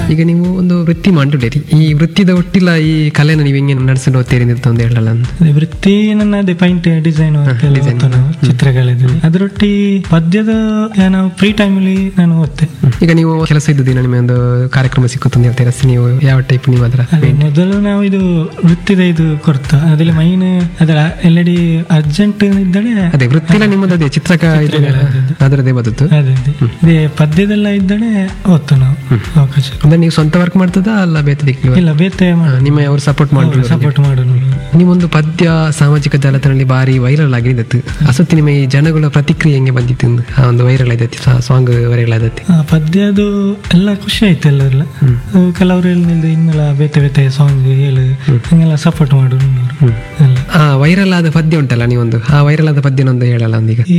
ಈಗ ನೀವು ಒಂದು ವೃತ್ತಿ ಮಾಡಿರಿ ಈ ವೃತ್ತಿದ ಒಟ್ಟಿಲ್ಲ ಈ ಕಲೆನ ನೀವು ಹೆಂಗೆ ನಡೆಸ್ಕೊಂಡು ಹೋಗ್ತೀರಿ ಅಂತ ಒಂದು ಹೇಳಲ್ಲ ಅಂತ ಅದೇ ವೃತ್ತಿ ನನ್ನ ಅದೇ ಪೈಂಟ್ ಡಿಸೈನ್ ನಾವು ಚಿತ್ರಗಳಿದ್ದು ಅದರೊಟ್ಟಿ ಪದ್ಯದ ನಾವು ಫ್ರೀ ಟೈಮಲ್ಲಿ ನಾನು ಓದ್ತೆ ಈಗ ನೀವು ಕೆಲಸ ಇದ್ದ ದಿನ ನಿಮಗೆ ಒಂದು ಕಾರ್ಯಕ್ರಮ ಸಿಕ್ಕುತ್ತೆ ಅಂತ ಹೇಳ್ತೀರಾ ಸೊ ನೀವು ಯಾವ ಟೈಪ್ ನೀವು ಅದರ ಅದೇ ಮೊದಲು ನಾವು ಇದು ವೃತ್ತಿದ ಇದು ಕೊಡ್ತು ಅದ್ರಲ್ಲಿ ಮೈನ್ ಅದರ ಎಲ್ಲೆಡಿ ಅರ್ಜೆಂಟ್ ಇದ್ದಳೆ ಅದೇ ವೃತ್ತಿಲ ನಿಮ್ಮದು ಅದೇ ಚಿತ್ರಕ ಇದು ಅದರದೇ ಬದುತ್ತು ಅದೇ ಅದೇ ಇದೇ ಪದ್ಯದೆಲ್ಲ ಇದ್ದಳೆ ಓದ್ತು ನಾವು ಅವಕಾಶ ಅಂದ್ರೆ ನೀವು ಸ್ವಂತ ವರ್ಕ್ ಮಾಡ್ತದಾ ಅಲ್ಲ ಬೇತದಿಕ್ಕೆ ಇಲ್ಲ ಬೇತೆ ಮಾಡು ನಿಮ್ಮ ಅವ್ರು ಸಪೋರ್ಟ್ ಮಾಡಿ ಸಪೋರ್ಟ್ ಮಾಡೋಣ ನೀವೊಂದು ಪದ್ಯ ಸಾಮಾಜಿಕ ಜಾಲತಾಣದಲ್ಲಿ ಭಾರಿ ವೈರಲ್ ಆಗಿದ್ದತ್ತು ಅಸತಿ ನಿಮ್ಮ ಈ ಜನಗಳ ಪ್ರತಿಕ್ರಿಯೆ ಹೆಂಗೆ ಬಂದಿತ್ತು ಅಂದು? ಆ ಒಂದು ವೈರಲ್ ಆದತಿ ಸಾಂಗ್ ವೈರಲ್ ಆದತಿ ಆ ಪದ್ಯದು ಎಲ್ಲ ಖುಷಿ ಆಯ್ತು ಎಲ್ಲರೆಲ್ಲ ಕೆಲವರು ಹೇಳಿದ ಇನ್ನೆಲ್ಲ ಬೇತೆ ಬೇತೆ ಸಾಂಗ್ ಹೇಳು ಹಂಗೆಲ್ಲ ಸಪೋರ್ಟ್ ಮಾಡು ಎಲ್ಲ ಆ ವೈರಲ್ ಆದ ಪದ್ಯ ಉಂಟಲ್ಲ ನೀವೊಂದು ಆ ವೈರಲ್ ಆದ ಪದ್ಯನೊಂದು ಹೇಳಲ್ಲ ಒಂದೀಗ